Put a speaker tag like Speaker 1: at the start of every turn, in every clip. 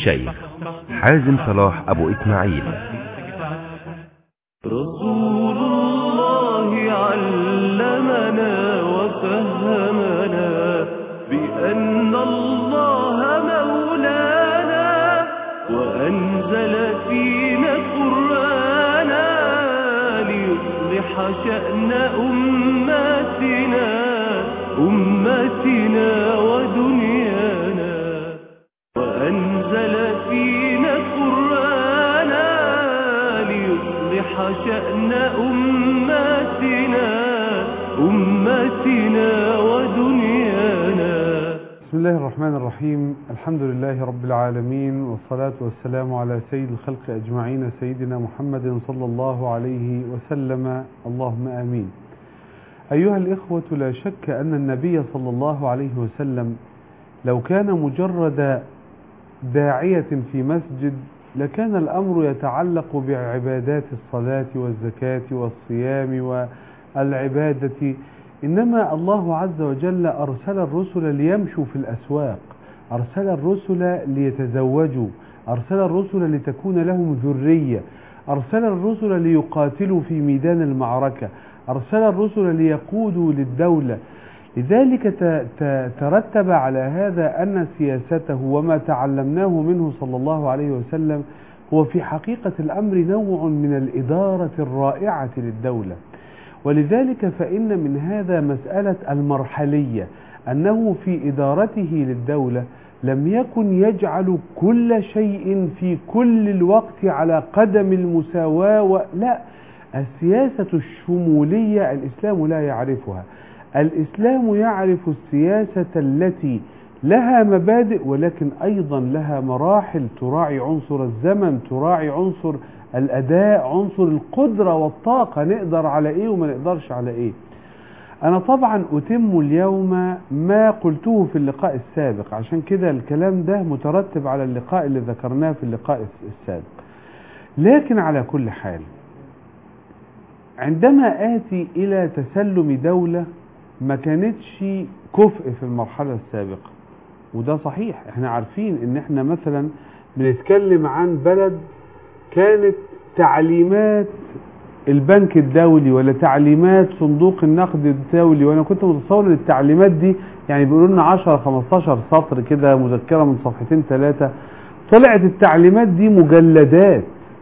Speaker 1: الشيخ حازم صلاح أبو إسماعيل
Speaker 2: رسول الله علمنا وفهمنا بأن الله مولانا وأنزل فينا قرآنا ليصلح شأن أمتنا أمتنا ودنيانا وأنزل فينا قرآنا ليصلح شأن أمتنا أمتنا ودنيانا
Speaker 3: بسم الله الرحمن الرحيم الحمد لله رب العالمين والصلاة والسلام على سيد الخلق أجمعين سيدنا محمد صلى الله عليه وسلم اللهم آمين أيها الإخوة لا شك أن النبي صلى الله عليه وسلم لو كان مجرد داعية في مسجد لكان الأمر يتعلق بعبادات الصلاة والزكاة والصيام والعبادة إنما الله عز وجل أرسل الرسل ليمشوا في الأسواق أرسل الرسل ليتزوجوا أرسل الرسل لتكون لهم ذرية أرسل الرسل ليقاتلوا في ميدان المعركة أرسل الرسل ليقودوا للدولة لذلك ت- ت- ترتب على هذا أن سياسته وما تعلمناه منه صلى الله عليه وسلم هو في حقيقة الأمر نوع من الإدارة الرائعة للدولة ولذلك فإن من هذا مسألة المرحلية أنه في إدارته للدولة لم يكن يجعل كل شيء في كل الوقت على قدم المساواة و... لا السياسة الشمولية الإسلام لا يعرفها الإسلام يعرف السياسة التي لها مبادئ ولكن أيضا لها مراحل تراعي عنصر الزمن تراعي عنصر الأداء عنصر القدرة والطاقة نقدر على إيه وما نقدرش على إيه أنا طبعا أتم اليوم ما قلته في اللقاء السابق عشان كده الكلام ده مترتب على اللقاء اللي ذكرناه في اللقاء السابق لكن على كل حال عندما آتي إلى تسلم دولة ما كانتش كفء في المرحلة السابقة وده صحيح احنا عارفين ان احنا مثلا بنتكلم عن بلد كانت تعليمات البنك الدولي ولا تعليمات صندوق النقد الدولي وانا كنت متصور ان التعليمات دي يعني بيقولوا لنا 10 15 سطر كده مذكره من صفحتين ثلاثه طلعت التعليمات دي مجلدات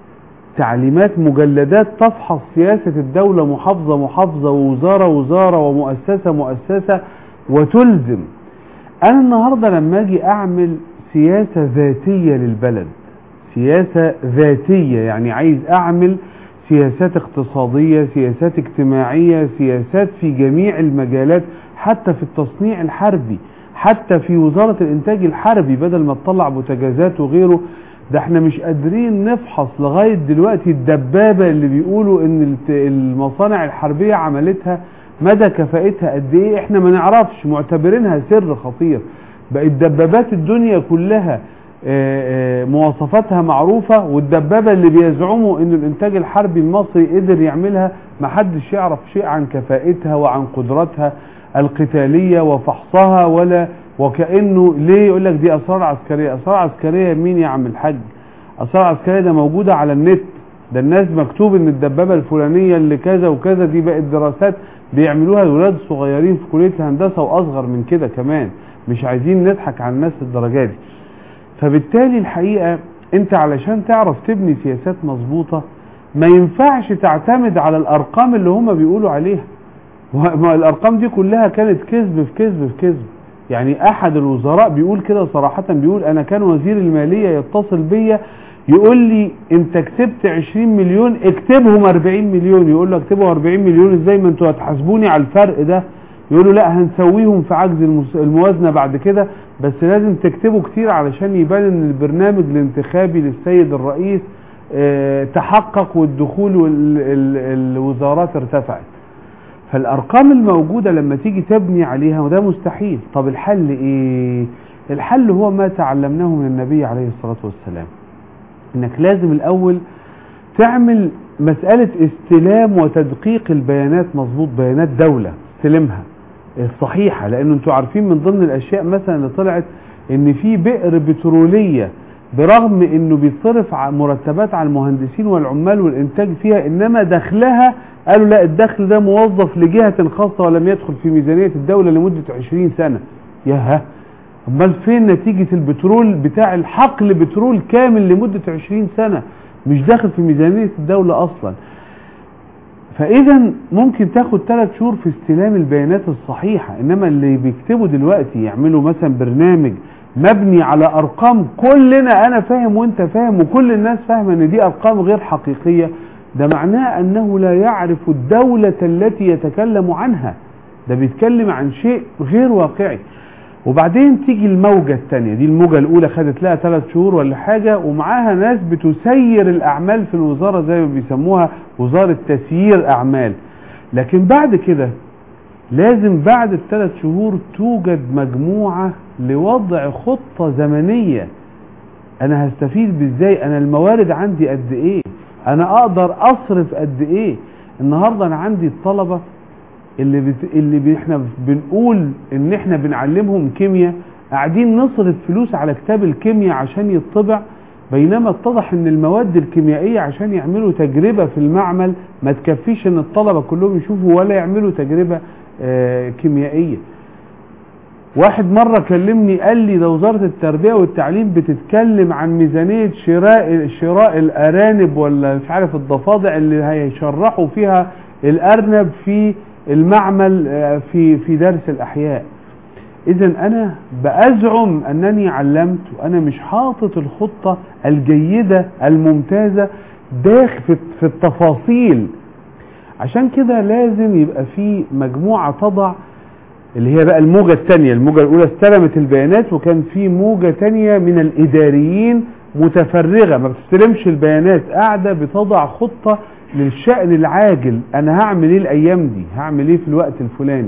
Speaker 3: تعليمات مجلدات تفحص سياسة الدولة محافظة محافظة ووزارة وزارة ومؤسسة مؤسسة وتلزم أنا النهاردة لما أجي أعمل سياسة ذاتية للبلد سياسة ذاتية يعني عايز أعمل سياسات اقتصادية سياسات اجتماعية سياسات في جميع المجالات حتى في التصنيع الحربي حتى في وزارة الإنتاج الحربي بدل ما تطلع بوتجازات وغيره ده احنا مش قادرين نفحص لغاية دلوقتي الدبابة اللي بيقولوا ان الت- المصانع الحربية عملتها مدى كفاءتها قد ايه احنا ما نعرفش معتبرينها سر خطير بقت دبابات الدنيا كلها آه، آه، مواصفاتها معروفة والدبابة اللي بيزعموا ان الانتاج الحربي المصري قدر يعملها محدش يعرف شيء عن كفاءتها وعن قدراتها القتالية وفحصها ولا وكأنه ليه يقول لك دي اسرار عسكرية اسرار عسكرية مين يا عم الحاج اسرار عسكرية ده موجودة على النت ده الناس مكتوب ان الدبابة الفلانية اللي كذا وكذا دي بقت دراسات بيعملوها الولاد صغيرين في كلية الهندسة واصغر من كده كمان مش عايزين نضحك على الناس الدرجات دي فبالتالي الحقيقة انت علشان تعرف تبني سياسات مظبوطة ما ينفعش تعتمد على الارقام اللي هم بيقولوا عليها ما الارقام دي كلها كانت كذب في كذب في كذب يعني احد الوزراء بيقول كده صراحة بيقول انا كان وزير المالية يتصل بيا يقول لي انت كسبت 20 مليون اكتبهم 40 مليون يقول له اكتبهم 40 مليون ازاي ما انتوا هتحاسبوني على الفرق ده يقولوا لا هنسويهم في عجز المس- الموازنة بعد كده بس لازم تكتبوا كتير علشان يبان ان البرنامج الانتخابي للسيد الرئيس اه تحقق والدخول والوزارات ارتفعت فالارقام الموجودة لما تيجي تبني عليها وده مستحيل طب الحل ايه الحل هو ما تعلمناه من النبي عليه الصلاة والسلام انك لازم الاول تعمل مسألة استلام وتدقيق البيانات مظبوط بيانات دولة استلمها الصحيحة لأنه انتوا عارفين من ضمن الأشياء مثلا اللي طلعت إن في بئر بترولية برغم انه بيتصرف ع- مرتبات على المهندسين والعمال والانتاج فيها انما دخلها قالوا لا الدخل ده موظف لجهة خاصة ولم يدخل في ميزانية الدولة لمدة 20 سنة ياها امال فين نتيجة البترول بتاع الحقل بترول كامل لمدة 20 سنة مش داخل في ميزانية الدولة اصلا فاذا ممكن تاخد ثلاث شهور في استلام البيانات الصحيحة انما اللي بيكتبوا دلوقتي يعملوا مثلا برنامج مبني على ارقام كلنا انا فاهم وانت فاهم وكل الناس فاهمه ان دي ارقام غير حقيقية ده معناه انه لا يعرف الدولة التي يتكلم عنها ده بيتكلم عن شيء غير واقعي وبعدين تيجي الموجة الثانية دي الموجة الأولى خدت لها ثلاث شهور ولا حاجة ومعاها ناس بتسير الأعمال في الوزارة زي ما بيسموها وزارة تسيير أعمال لكن بعد كده لازم بعد الثلاث شهور توجد مجموعة لوضع خطة زمنية أنا هستفيد بإزاي أنا الموارد عندي قد إيه أنا أقدر أصرف قد إيه النهاردة أنا عندي الطلبة اللي بت... اللي ب... احنا بنقول ان احنا بنعلمهم كيمياء قاعدين نصرف فلوس على كتاب الكيمياء عشان يطبع بينما اتضح ان المواد الكيميائية عشان يعملوا تجربة في المعمل ما تكفيش ان الطلبة كلهم يشوفوا ولا يعملوا تجربة آه كيميائية واحد مرة كلمني قال لي ده وزارة التربية والتعليم بتتكلم عن ميزانية شراء شراء الأرانب ولا مش عارف الضفادع اللي هيشرحوا فيها الأرنب في المعمل آه، في في درس الأحياء إذا أنا بأزعم أنني علمت وأنا مش حاطط الخطة الجيدة الممتازة داخل في في التفاصيل عشان كده لازم يبقى في مجموعة تضع اللي هي بقى الموجة الثانية الموجة الأولى استلمت البيانات وكان في موجة تانية من الإداريين متفرغة ما بتستلمش البيانات قاعدة بتضع خطة للشأن العاجل أنا هعمل إيه الأيام دي هعمل إيه في الوقت الفلاني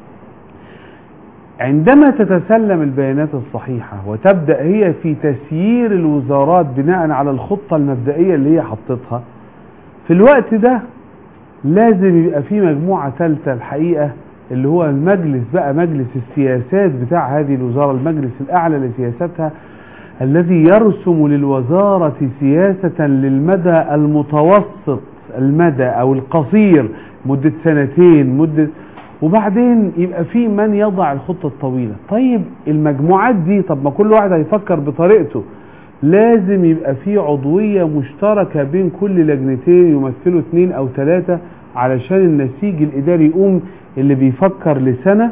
Speaker 3: عندما تتسلم البيانات الصحيحة وتبدأ هي في تسيير الوزارات بناء على الخطة المبدئية اللي هي حطتها في الوقت ده لازم يبقى في مجموعة ثالثة الحقيقة اللي هو المجلس بقى مجلس السياسات بتاع هذه الوزارة المجلس الأعلى لسياستها الذي يرسم للوزارة سياسة للمدى المتوسط المدى أو القصير مدة سنتين مدة وبعدين يبقى في من يضع الخطة الطويلة طيب المجموعات دي طب ما كل واحد هيفكر بطريقته لازم يبقى في عضوية مشتركة بين كل لجنتين يمثلوا اثنين او ثلاثة علشان النسيج الاداري يقوم اللي بيفكر لسنة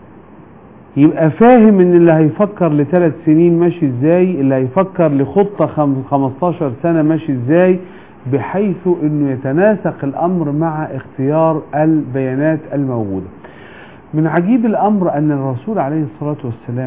Speaker 3: يبقى فاهم ان اللي هيفكر لثلاث سنين ماشي ازاي اللي هيفكر لخطة خم- 15 سنة ماشي ازاي بحيث انه يتناسق الامر مع اختيار البيانات الموجودة من عجيب الامر ان الرسول عليه الصلاة والسلام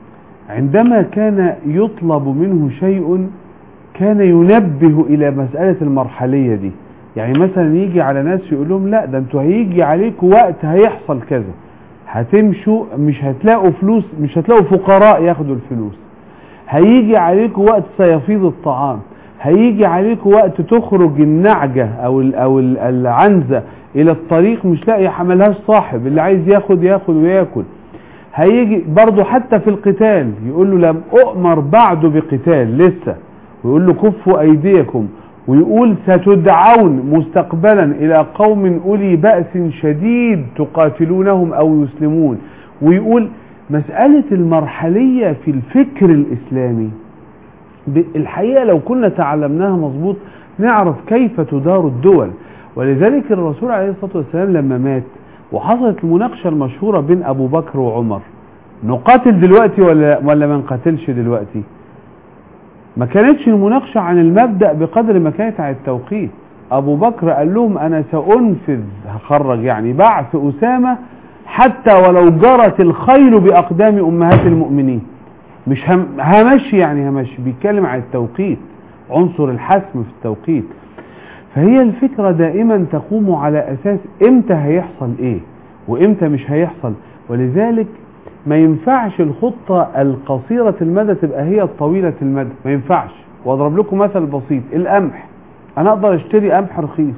Speaker 3: عندما كان يطلب منه شيء كان ينبه الى مسألة المرحلية دي يعني مثلا يجي على ناس يقول لهم لا ده انتوا هيجي عليكم وقت هيحصل كذا هتمشوا مش هتلاقوا فلوس مش هتلاقوا فقراء ياخدوا الفلوس هيجي عليكم وقت سيفيض الطعام هيجي عليكم وقت تخرج النعجة او ال او ال العنزة الى الطريق مش لاقي حملهاش صاحب اللي عايز ياخد ياخد وياكل هيجي برضه حتى في القتال يقول له لم اؤمر بعد بقتال لسه ويقول له كفوا ايديكم ويقول ستدعون مستقبلا الى قوم اولي بأس شديد تقاتلونهم او يسلمون ويقول مسألة المرحلية في الفكر الاسلامي ب- الحقيقة لو كنا تعلمناها مظبوط نعرف كيف تدار الدول ولذلك الرسول عليه الصلاة والسلام لما مات وحصلت المناقشة المشهورة بين أبو بكر وعمر نقاتل دلوقتي ولا ولا ما نقاتلش دلوقتي ما كانتش المناقشة عن المبدأ بقدر ما كانت عن التوقيت أبو بكر قال لهم أنا سأنفذ هخرج يعني بعث أسامة حتى ولو جرت الخيل بأقدام أمهات المؤمنين مش هم همشي يعني همشي بيتكلم عن التوقيت عنصر الحسم في التوقيت فهي الفكرة دائما تقوم على أساس إمتى هيحصل إيه وإمتى مش هيحصل ولذلك ما ينفعش الخطة القصيرة المدى تبقى هي الطويلة المدى ما ينفعش واضرب لكم مثل بسيط القمح انا اقدر اشتري قمح رخيص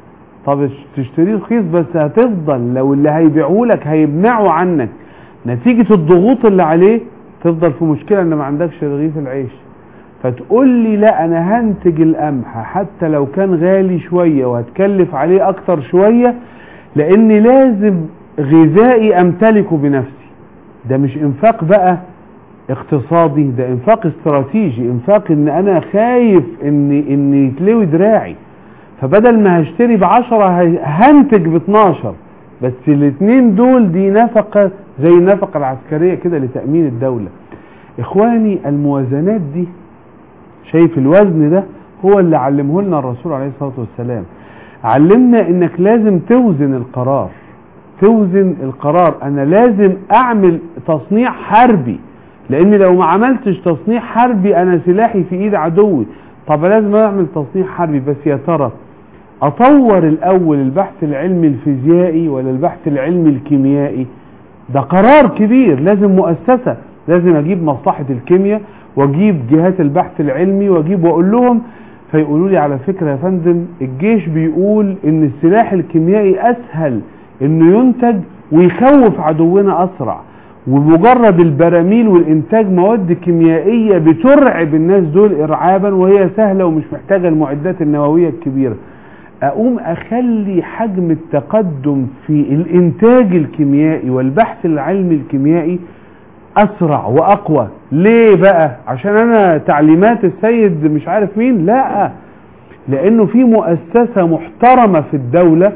Speaker 3: طب تشتريه رخيص بس هتفضل لو اللي هيبيعه لك هيمنعه عنك نتيجة الضغوط اللي عليه تفضل في مشكلة ان ما عندكش رغيف العيش فتقول لي لا انا هنتج القمح حتى لو كان غالي شوية وهتكلف عليه اكتر شوية لاني لازم غذائي امتلكه بنفسي ده مش انفاق بقى اقتصادي ده انفاق استراتيجي انفاق ان انا خايف ان ان يتلوي دراعي فبدل ما هشتري بعشرة ه- هنتج ب 12 بس الاتنين دول دي نفقة زي النفقة العسكرية كده لتأمين الدولة اخواني الموازنات دي شايف الوزن ده هو اللي علمه لنا الرسول عليه الصلاة والسلام علمنا انك لازم توزن القرار توزن القرار انا لازم اعمل تصنيع حربي لان لو ما عملتش تصنيع حربي انا سلاحي في ايد عدوي طب لازم اعمل تصنيع حربي بس يا ترى اطور الاول البحث العلمي الفيزيائي ولا البحث العلمي الكيميائي ده قرار كبير لازم مؤسسة لازم اجيب مصلحة الكيمياء واجيب جهات البحث العلمي واجيب واقول لهم فيقولوا لي على فكرة يا فندم الجيش بيقول ان السلاح الكيميائي اسهل انه ينتج ويخوف عدونا اسرع ومجرد البراميل والانتاج مواد كيميائية بترعب الناس دول ارعابا وهي سهلة ومش محتاجة المعدات النووية الكبيرة اقوم اخلي حجم التقدم في الانتاج الكيميائي والبحث العلمي الكيميائي اسرع واقوى ليه بقى عشان انا تعليمات السيد مش عارف مين لا لانه في مؤسسة محترمة في الدولة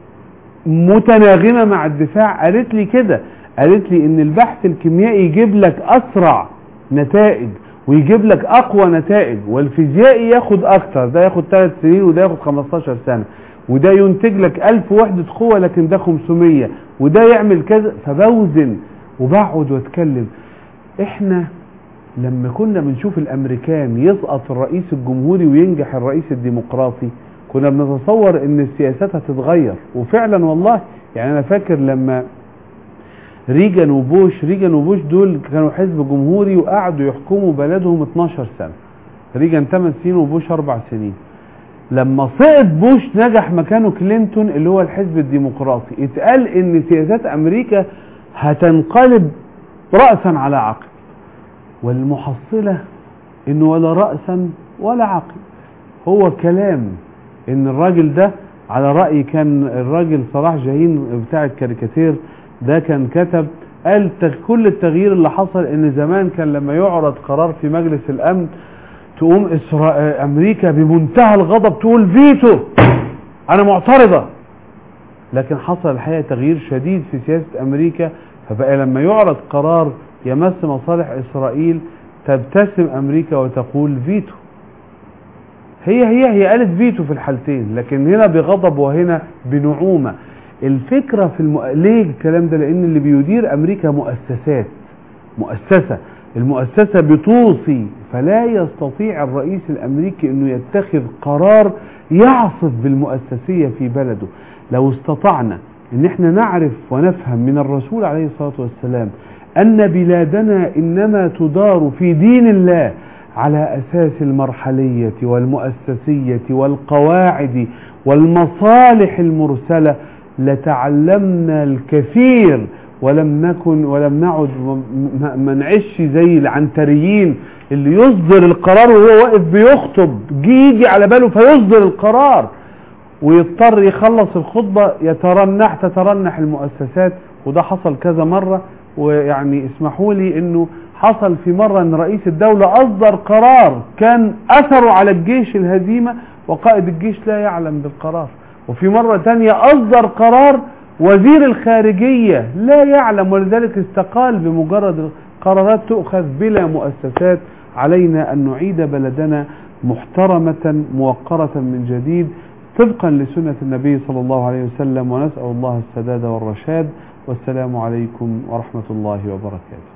Speaker 3: متناغمة مع الدفاع قالت لي كده قالت لي ان البحث الكيميائي يجيب لك اسرع نتائج ويجيب لك اقوى نتائج والفيزيائي ياخد اكتر ده ياخد 3 سنين وده ياخد 15 سنة وده ينتج لك 1000 وحدة قوة لكن ده 500 وده يعمل كذا فبوزن وبقعد واتكلم احنا لما كنا بنشوف الامريكان يسقط الرئيس الجمهوري وينجح الرئيس الديمقراطي كنا بنتصور ان السياسات هتتغير وفعلا والله يعني انا فاكر لما ريجان وبوش ريجان وبوش دول كانوا حزب جمهوري وقعدوا يحكموا بلدهم 12 سنة ريجان 8 سنين وبوش 4 سنين لما سقط بوش نجح مكانه كلينتون اللي هو الحزب الديمقراطي اتقال ان سياسات امريكا هتنقلب رأسا على عقب والمحصلة انه ولا رأسا ولا عقب هو كلام ان الراجل ده على رأي كان الراجل صلاح جاهين بتاع الكاريكاتير ده كان كتب قال تغ- كل التغيير اللي حصل ان زمان كان لما يعرض قرار في مجلس الامن تقوم إسرا... امريكا بمنتهى الغضب تقول فيتو انا معترضة لكن حصل الحقيقة تغيير شديد في سياسة امريكا فبقى لما يعرض قرار يمس مصالح اسرائيل تبتسم امريكا وتقول فيتو هي هي هي قالت فيتو في الحالتين لكن هنا بغضب وهنا بنعومة الفكرة في الم... ليه الكلام ده لان اللي بيدير امريكا مؤسسات مؤسسة المؤسسة بتوصي فلا يستطيع الرئيس الامريكي انه يتخذ قرار يعصف بالمؤسسية في بلده لو استطعنا ان احنا نعرف ونفهم من الرسول عليه الصلاة والسلام ان بلادنا انما تدار في دين الله على اساس المرحلية والمؤسسية والقواعد والمصالح المرسلة لتعلمنا الكثير ولم نكن ولم نعد ما- ما نعيش زي العنتريين اللي يصدر القرار وهو واقف بيخطب يجي على باله فيصدر القرار ويضطر يخلص الخطبة يترنح تترنح المؤسسات وده حصل كذا مرة ويعني اسمحوا لي انه حصل في مرة ان رئيس الدولة اصدر قرار كان اثره على الجيش الهزيمة وقائد الجيش لا يعلم بالقرار وفي مرة تانية اصدر قرار وزير الخارجية لا يعلم ولذلك استقال بمجرد قرارات تؤخذ بلا مؤسسات علينا ان نعيد بلدنا محترمة موقرة من جديد طبقا لسنة النبي صلى الله عليه وسلم ونسأل الله السداد والرشاد والسلام عليكم ورحمة الله وبركاته